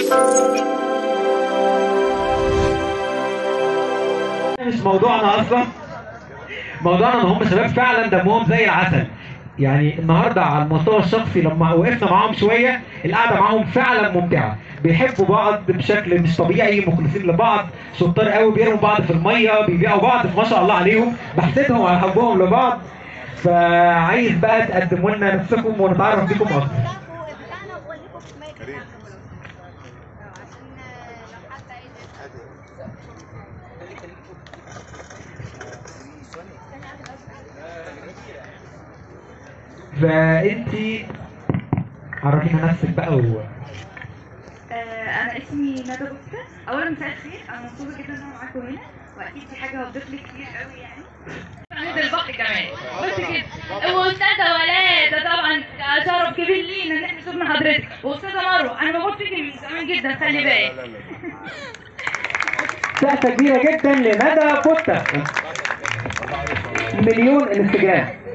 مش موضوعنا اصلا موضوعنا ان هم شباب فعلا دمهم زي العسل يعني النهارده على المستوى الشخصي لما وقفنا معاهم شويه القعده معاهم فعلا ممتعه بيحبوا بعض بشكل مش طبيعي مخلصين لبعض شطار قوي بيرموا بعض في الميه بيبيعوا بعض ما شاء الله عليهم بحسدهم على حبهم لبعض فعايز بقى تقدموا لنا نفسكم ونتعرف بيكم اكتر بتاعنا واقول لكم في المايك بتاعكم عشان لو حد عايز فانتي عرفينا نفسك بقى و... آه، انا اسمي ندى بوسكا اولا مساء الخير انا مبسوطه جدا ان انا معاكم هنا واكيد دي حاجه هتضيف لي كتير قوي يعني ننزل البحر كمان بس كده واستاذه ولاء ده طبعا شرف كبير لينا ان احنا شفنا حضرتك واستاذه مروه انا بموت فيكي من زمان جدا خلي بالك سقفة كبيرة جدا لندى فوتا مليون انستجرام